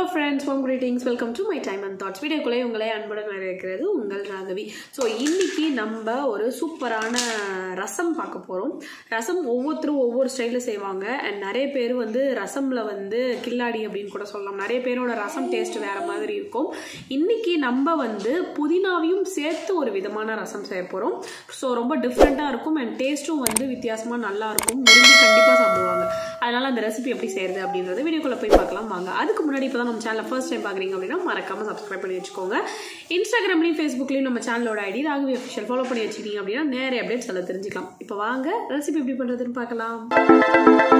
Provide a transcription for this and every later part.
Friends home greetings welcome to my time and thoughts வீடியோக்குள்ளே உங்களை அன்புடன் வரவேற்கிறது உங்கள் ராகவி ஸோ இன்னைக்கு நம்ம ஒரு சூப்பரான ரசம் பார்க்க போகிறோம் ரசம் ஒவ்வொருத்தரும் ஒவ்வொரு ஸ்டைலில் செய்வாங்க அண்ட் நிறைய பேர் வந்து ரசமில் வந்து கில்லாடி அப்படின்னு கூட சொல்லலாம் நிறைய பேரோட ரசம் டேஸ்ட் வேறு மாதிரி இருக்கும் இன்னைக்கு நம்ம வந்து புதினாவையும் சேர்த்து ஒரு விதமான ரசம் செய்ய போகிறோம் ஸோ ரொம்ப டிஃப்ரெண்ட்டாக இருக்கும் அண்ட் டேஸ்ட்டும் வந்து வித்தியாசமாக நல்லா இருக்கும் விரும்பி கண்டிப்பாக சாப்பிடுவாங்க அதனால் அந்த ரெசிபி எப்படி செய்யறது அப்படின்றத வீடியோக்குள்ளே போய் பார்க்கலாம் வாங்க அதுக்கு முன்னாடி இப்போ தான் நம்ம சேனலை ஃபர்ஸ்ட் டைம் பார்க்குறீங்க அப்படின்னா மறக்காமல் சப்ஸ்கிரைப் பண்ணி வச்சுக்கோங்க இன்ஸ்டாகிராம்லையும் ஃபேஸ்புக்லையும் நம்ம சேனலோட ஐடி ராகவி அஃபிஷியல் ஃபாலோ பண்ணி வச்சுக்கிட்டீங்க அப்படின்னா நேர அப்டேட்ஸ் எல்லாம் தெரிஞ்சுக்கலாம் இப்போ வாங்க ரெசிபி எப்படி பண்ணுறதுன்னு பார்க்கலாம்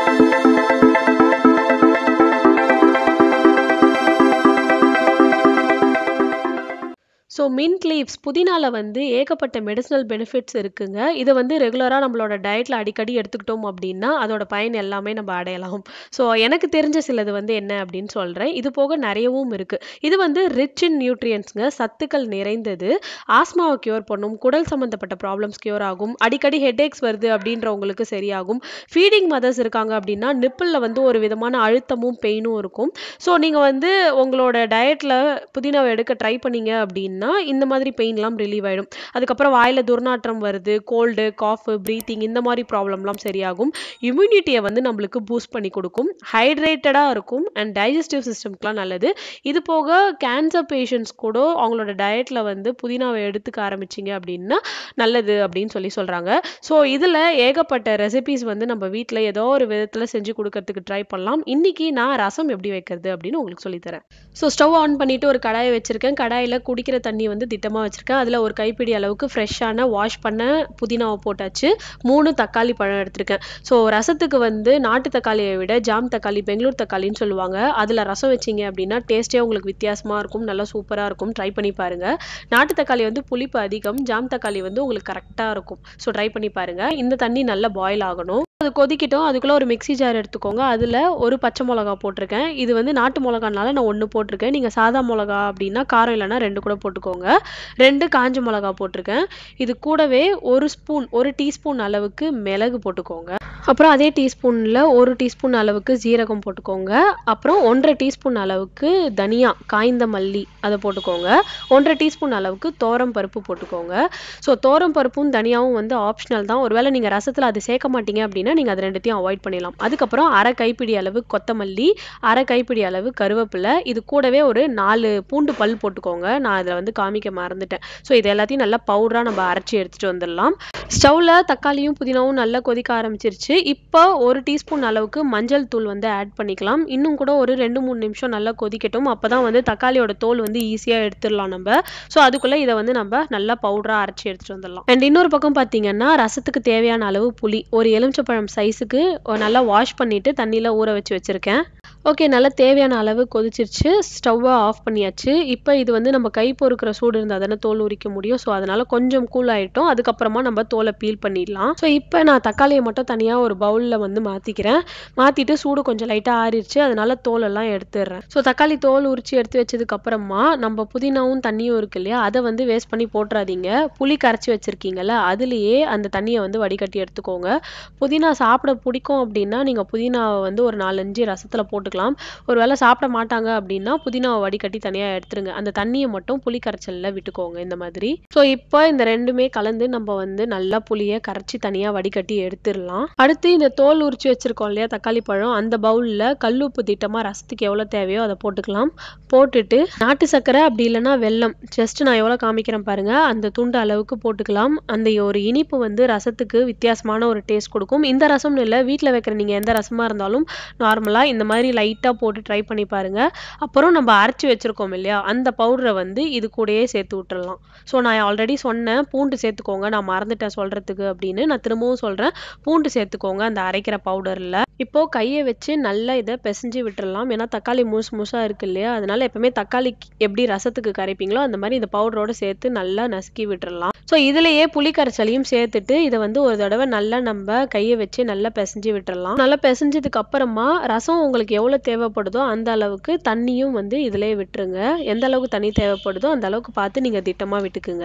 ஸோ மின்ட் லீவ்ஸ் புதினால வந்து ஏகப்பட்ட மெடிசனல் பெனிஃபிட்ஸ் இருக்குங்க இதை வந்து ரெகுலராக நம்மளோட டயட்டில் அடிக்கடி எடுத்துக்கிட்டோம் அப்படின்னா அதோட பயன் எல்லாமே நம்ம அடையலாம் ஸோ எனக்கு தெரிஞ்ச சிலது வந்து என்ன அப்படின்னு சொல்கிறேன் இது போக நிறையவும் இருக்குது இது வந்து ரிச் இன் நியூட்ரியன்ஸுங்க சத்துக்கள் நிறைந்தது ஆஸ்மாவை க்யூர் பண்ணும் குடல் சம்மந்தப்பட்ட ப்ராப்ளம்ஸ் க்யூர் ஆகும் அடிக்கடி ஹெட்ஏக்ஸ் வருது அப்படின்றவங்களுக்கு சரியாகும் ஃபீடிங் மதர்ஸ் இருக்காங்க அப்படின்னா நிப்பிளில் வந்து ஒரு விதமான அழுத்தமும் பெயினும் இருக்கும் ஸோ நீங்கள் வந்து உங்களோட டயட்டில் புதினாவை எடுக்க ட்ரை பண்ணீங்க அப்படின்னா இந்த மாதிரி பெயின்லாம் ரிலீவ் ஆகிடும் அதுக்கப்புறம் வாயில் துர்நாற்றம் வருது கோல்டு காஃபு ப்ரீத்திங் இந்த மாதிரி ப்ராப்ளம்லாம் சரியாகும் இம்யூனிட்டியை வந்து நம்மளுக்கு பூஸ்ட் பண்ணி கொடுக்கும் ஹைட்ரேட்டடாக இருக்கும் அண்ட் டைஜஸ்டிவ் சிஸ்டம்க்குலாம் நல்லது இது போக கேன்சர் பேஷண்ட்ஸ் கூட அவங்களோட டயட்டில் வந்து புதினாவை எடுத்துக்க ஆரம்பிச்சிங்க அப்படின்னா நல்லது அப்படின்னு சொல்லி சொல்கிறாங்க ஸோ இதில் ஏகப்பட்ட ரெசிபிஸ் வந்து நம்ம வீட்டில் ஏதோ ஒரு விதத்தில் செஞ்சு கொடுக்கறதுக்கு ட்ரை பண்ணலாம் இன்னைக்கு நான் ரசம் எப்படி வைக்கிறது அப்படின்னு உங்களுக்கு சொல்லித்தரேன் ஸோ ஸ்டவ் ஆன் பண்ணிவிட்டு ஒரு கடாயை வச்சுருக்கேன் கடாயில் குடிக்கிற தண்ணி வந்து திட்டமாக வச்சுருக்கேன் அதில் ஒரு கைப்பிடி அளவுக்கு ஃப்ரெஷ்ஷான வாஷ் பண்ண புதினாவை போட்டாச்சு மூணு தக்காளி பழம் எடுத்திருக்கேன் ஸோ ரசத்துக்கு வந்து நாட்டு தக்காளியை விட ஜாம் தக்காளி பெங்களூர் தக்காளின்னு சொல்லுவாங்க அதில் ரசம் வச்சிங்க அப்படின்னா டேஸ்ட்டே உங்களுக்கு வித்தியாசமாக இருக்கும் நல்லா சூப்பராக இருக்கும் ட்ரை பண்ணி பாருங்கள் நாட்டு தக்காளி வந்து புளிப்பு அதிகம் ஜாம் தக்காளி வந்து உங்களுக்கு கரெக்டாக இருக்கும் ஸோ ட்ரை பண்ணி பாருங்கள் இந்த தண்ணி நல்லா பாயில் ஆகணும் அது கொதிக்கட்டும் அதுக்குள்ளே ஒரு மிக்ஸி ஜார் எடுத்துக்கோங்க அதில் ஒரு பச்சை மிளகா போட்டிருக்கேன் இது வந்து நாட்டு மிளகானால நான் ஒன்று போட்டிருக்கேன் நீங்கள் சாதா மிளகா அப்படின்னா காரம் இல்லைன்னா ரெண்டு கூட போட்டுக்கோங்க ரெண்டு காஞ்ச மிளகா போட்டிருக்கேன் இது கூடவே ஒரு ஸ்பூன் ஒரு டீஸ்பூன் அளவுக்கு மிளகு போட்டுக்கோங்க அப்புறம் அதே டீஸ்பூனில் ஒரு டீஸ்பூன் அளவுக்கு ஜீரகம் போட்டுக்கோங்க அப்புறம் ஒன்றரை டீஸ்பூன் அளவுக்கு தனியா காய்ந்த மல்லி அதை போட்டுக்கோங்க ஒன்றரை டீஸ்பூன் அளவுக்கு தோரம் பருப்பு போட்டுக்கோங்க ஸோ தோரம் பருப்பும் தனியாவும் வந்து ஆப்ஷனல் தான் ஒருவேளை நீங்கள் ரசத்தில் அது சேர்க்க மாட்டீங்க அப்படின்னா நீங்கள் அது ரெண்டுத்தையும் அவாய்ட் பண்ணிடலாம் அதுக்கப்புறம் அரை கைப்பிடி அளவு கொத்தமல்லி அரை கைப்பிடி அளவு கருவேப்பிலை இது கூடவே ஒரு நாலு பூண்டு பல் போட்டுக்கோங்க நான் இதில் வந்து காமிக்க மறந்துட்டேன் ஸோ இது எல்லாத்தையும் நல்லா பவுடராக நம்ம அரைச்சி எடுத்துகிட்டு வந்துடலாம் ஸ்டவ்வில் தக்காளியும் புதினாவும் நல்லா கொதிக்க ஆரம்பிச்சிருச்சு இப்போ ஒரு டீஸ்பூன் அளவுக்கு மஞ்சள் தூள் வந்து ஆட் பண்ணிக்கலாம் இன்னும் கூட ஒரு ரெண்டு மூணு நிமிஷம் நல்லா கொதிக்கட்டும் அப்போ தான் வந்து தக்காளியோட தோல் வந்து ஈஸியாக எடுத்துடலாம் நம்ம ஸோ அதுக்குள்ளே இதை வந்து நம்ம நல்லா பவுடராக அரைச்சி எடுத்துகிட்டு வந்துடலாம் அண்ட் இன்னொரு பக்கம் பார்த்தீங்கன்னா ரசத்துக்கு தேவையான அளவு புளி ஒரு எலுமிச்சப்பழம் சைஸுக்கு நல்லா வாஷ் பண்ணிவிட்டு தண்ணியில் ஊற வச்சு வச்சுருக்கேன் ஓகே நல்லா தேவையான அளவு கொதிச்சிருச்சு ஸ்டவ்வை ஆஃப் பண்ணியாச்சு இப்போ இது வந்து நம்ம கை பொறுக்கிற சூடு இருந்தால் தானே தோல் உரிக்க முடியும் ஸோ அதனால் கொஞ்சம் கூல் ஆகிட்டோம் அதுக்கப்புறமா நம்ம தோலை பீல் பண்ணிடலாம் ஸோ இப்போ நான் தக்காளியை மட்டும் தனியாக ஒரு பவுலில் வந்து மாற்றிக்கிறேன் மாற்றிட்டு சூடு கொஞ்சம் லைட்டாக ஆறிடுச்சு அதனால தோலெல்லாம் எடுத்துடுறேன் ஸோ தக்காளி தோல் உரிச்சு எடுத்து வச்சதுக்கப்புறமா நம்ம புதினாவும் தண்ணியும் இருக்கு இல்லையா அதை வந்து வேஸ்ட் பண்ணி போட்டுறாதீங்க புளி கரைச்சி வச்சுருக்கீங்கல்ல அதுலேயே அந்த தண்ணியை வந்து வடிகட்டி எடுத்துக்கோங்க புதினா சாப்பிட பிடிக்கும் அப்படின்னா நீங்கள் புதினாவை வந்து ஒரு நாலஞ்சு ரசத்தில் போட்டுக்கலாம் ஒருவேளை சாப்பிட மாட்டாங்க அப்படின்னா புதினாவை வடிகட்டி தனியாக எடுத்துருங்க அந்த தண்ணியை மட்டும் புளி கரைச்சலில் விட்டுக்கோங்க இந்த மாதிரி ஸோ இப்போ இந்த ரெண்டுமே கலந்து நம்ம வந்து நல்லா புளியை கரைச்சி தனியாக வடிகட்டி எடுத்துடலாம் அடுத்து இந்த தோல் உரிச்சு வச்சிருக்கோம் இல்லையா தக்காளி பழம் அந்த பவுலில் கல்லுப்பு திட்டமாக ரசத்துக்கு எவ்வளோ தேவையோ அதை போட்டுக்கலாம் போட்டுட்டு நாட்டு சர்க்கரை அப்படி இல்லைன்னா வெல்லம் ஜஸ்ட் நான் எவ்வளோ காமிக்கிறேன் பாருங்க அந்த துண்டு அளவுக்கு போட்டுக்கலாம் அந்த ஒரு இனிப்பு வந்து ரசத்துக்கு வித்தியாசமான ஒரு டேஸ்ட் கொடுக்கும் இந்த ரசம்னு இல்லை வீட்டில் வைக்கிற நீங்கள் எந்த ரசமாக இருந்தாலும் நார்மலாக இந்த மாதிரி லைட்டாக போட்டு ட்ரை பண்ணி பாருங்க அப்புறம் நம்ம அரைச்சி வச்சிருக்கோம் இல்லையா அந்த பவுடரை வந்து இது கூடயே சேர்த்து விட்டுறலாம் ஸோ நான் ஆல்ரெடி சொன்னேன் பூண்டு சேர்த்துக்கோங்க நான் மறந்துட்டேன் சொல்கிறதுக்கு அப்படின்னு நான் திரும்பவும் சொல்கிறேன் பூண்டு சேர்த்துக்கோங்க அந்த அரைக்கிற பவுடரில் இப்போ கையை வச்சு நல்லா இதை பிசைஞ்சு விட்டுறலாம் ஏன்னா தக்காளி முழுசு முழுசாக இருக்கு இல்லையா அதனால எப்பவுமே தக்காளி எப்படி ரசத்துக்கு கரைப்பீங்களோ அந்த மாதிரி இந்த பவுடரோட சேர்த்து நல்லா நசுக்கி விட்டுறலாம் ஸோ இதுலயே புளி கரைச்சலையும் சேர்த்துட்டு இதை வந்து ஒரு தடவை நல்லா நம்ம கையை வச்சு நல்லா பிசைஞ்சு விட்டுறலாம் நல்லா பிசைஞ்சதுக்கு அப்புறமா ரசம் உங்களுக்கு எவ்வளோ தேவைப்படுதோ அந்த அளவுக்கு தண்ணியும் வந்து இதிலே விட்டுருங்க எந்த அளவுக்கு தண்ணி தேவைப்படுதோ அந்த அளவுக்கு பார்த்து நீங்கள் திட்டமாக விட்டுக்குங்க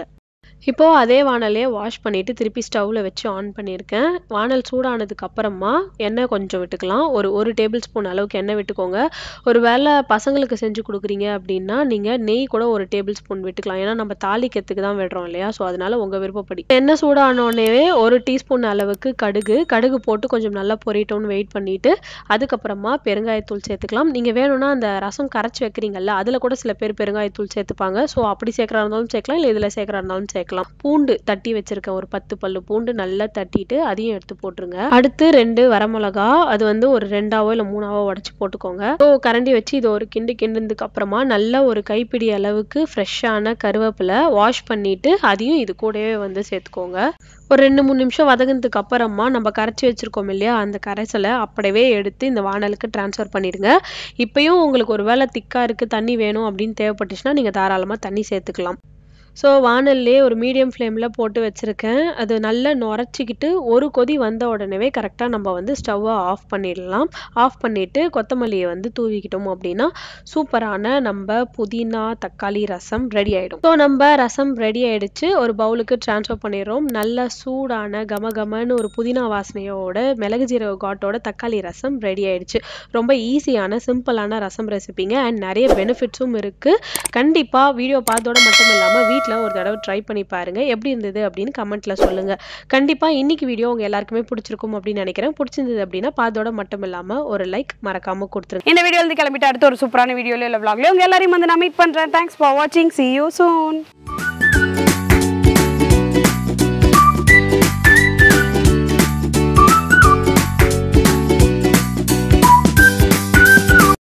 இப்போ அதே வாணலிய வாஷ் பண்ணிட்டு திருப்பி ஸ்டவ்ல வச்சு ஆன் பண்ணியிருக்கேன். வாணல் சூடானதுக்கு அப்புறமா எண்ணெய் கொஞ்சம் விட்டுக்கலாம். ஒரு 1 டேபிள் ஸ்பூன் அளவுக்கு எண்ணெய் விட்டுக்கோங்க. ஒரு வேள பசங்களுக்கு செஞ்சு குடுக்குறீங்க அப்படின்னா, நீங்க நெய் கூட 1 டேபிள் ஸ்பூன் விட்டுக்கலாம். ஏன்னா நம்ம தாளிக்கிறதுக்கு தான் விடுறோம் இல்லையா? ஸோ அதனால உங்க விருப்பப்படி. எண்ணெய் சூடானோனவே 1 டீஸ்பூன் அளவுக்கு கடுகு, கடுகு போட்டு கொஞ்சம் நல்லா பொரியட்டும்னு வெயிட் பண்ணிட்டு, அதுக்கப்புறமா பெருங்காயத்தூள் சேர்த்துக்கலாம். நீங்க வேணும்னா அந்த ரசம் கரைச்சு வைக்கிறீங்கல்ல, அதுல கூட சில பேர் பெருங்காயத்தூள் சேர்த்துப்பாங்க. ஸோ அப்படி சேர்க்கிறதா இருந்தாலும் சேர்க்கலாம். இல்ல இதுல சேர்க்கிறதா இருந்தாலும் சேர்க்கலாம். பூண்டு தட்டி வச்சிருக்கேன். ஒரு 10 பல்லு பூண்டு நல்லா தட்டிட்டு அதையும் எடுத்து போட்டுருங்க. அடுத்து 2 வரமிளகா, அது வந்து ஒரு 2ஆவோ இல்ல 3ஆவோ உடைச்சு போட்டுக்கோங்க. ஸோ கரண்டி வச்சு இத ஒரு கிண்டு கிண்டுனதுக்கு அப்புறமா நல்ல ஒரு கைப்பிடி அளவுக்கு ஃப்ரெஷ்ஷான கருவேப்பிலை வாஷ் பண்ணிட்டு, அதையும் இது கூடவே வந்து சேர்த்துக்கோங்க. ஒரு 2, 3 நிமிஷம் வதங்குனதுக்கு அப்புறமா நம்ம கரைச்சு வச்சிருக்கோம் இல்லையா? அந்த கரைசல அப்படியே எடுத்து இந்த வாணலுக்கு ட்ரான்ஸ்ஃபர் பண்ணிடுங்க. இப்பயும் உங்களுக்கு ஒரு வேள திக்கா இருக்கு, தண்ணி வேணும் அப்படின்னு தேவைப்பட்டுச்சுன்னா, நீங்க தாராளமா தண்ணி சேர்த்துக்கலாம். ஸோ வாணல்லேயே ஒரு மீடியம் ஃப்ளேம்ல போட்டு வச்சிருக்கேன். அது நல்லா நுரைச்சிக்கிட்டு ஒரு கொதி வந்த உடனேவே கரெக்ட்டா நம்ம வந்து ஸ்டவ்வ ஆஃப் பண்ணிடலாம். ஆஃப் பண்ணிட்டு கொத்தமல்லிய வந்து தூவிக்கிட்டோம் அப்படின்னா, சூப்பரான நம்ப புதினா, தக்காளி ரசம் ரெடி ஆயிடும். ஸோ நம்ப ரசம் ரெடி ஆயிடுச்சு. ஒரு பவுலுக்கு ட்ரான்ஸ்ஃபர் பண்ணிடுறோம். நல்ல சூடான கமகமன்னு ஒரு புதினா வாசனையோட, மிளகு ஜீரக காட்டோட தக்காளி ரசம் ரெடி ஆயிடுச்சு. ரொம்ப ஈஸியான, சிம்பிளான ரசம் ரெசிபிங்க. அண்ட் நெறைய பெனிஃபிட்ஸும் இருக்கு. கண்டிப்பா வீடியோ பார்த்ததோட மட்டும் இல்லாம வீட்ல ஒரு தடவ ட்ரை பண்ணி பாருங்க. எப்படி இருந்தது அப்படின்னு கமெண்ட்ல சொல்லுங்க. கண்டிப்பா இன்னைக்கு வீடியோ உங்க எல்லாருக்குமே பிடிச்சிருக்கும் அப்படின்னு நினைக்கிறேன். பிடிச்சிருந்தது அப்படின்னா பார்த்ததோட மட்டும் இல்லாம ஒரு லைக் மறக்காம குடுத்துருங்க. இந்த வீடியோ வந்து கிளம்பிட்டு அடுத்து ஒரு சூப்பரான வீடியோல இல்ல vlogல உங்க எல்லாரையும் வந்து நான் மீட் பண்றேன் தேங்க்ஸ் ஃபார் வாட்சிங் see you soon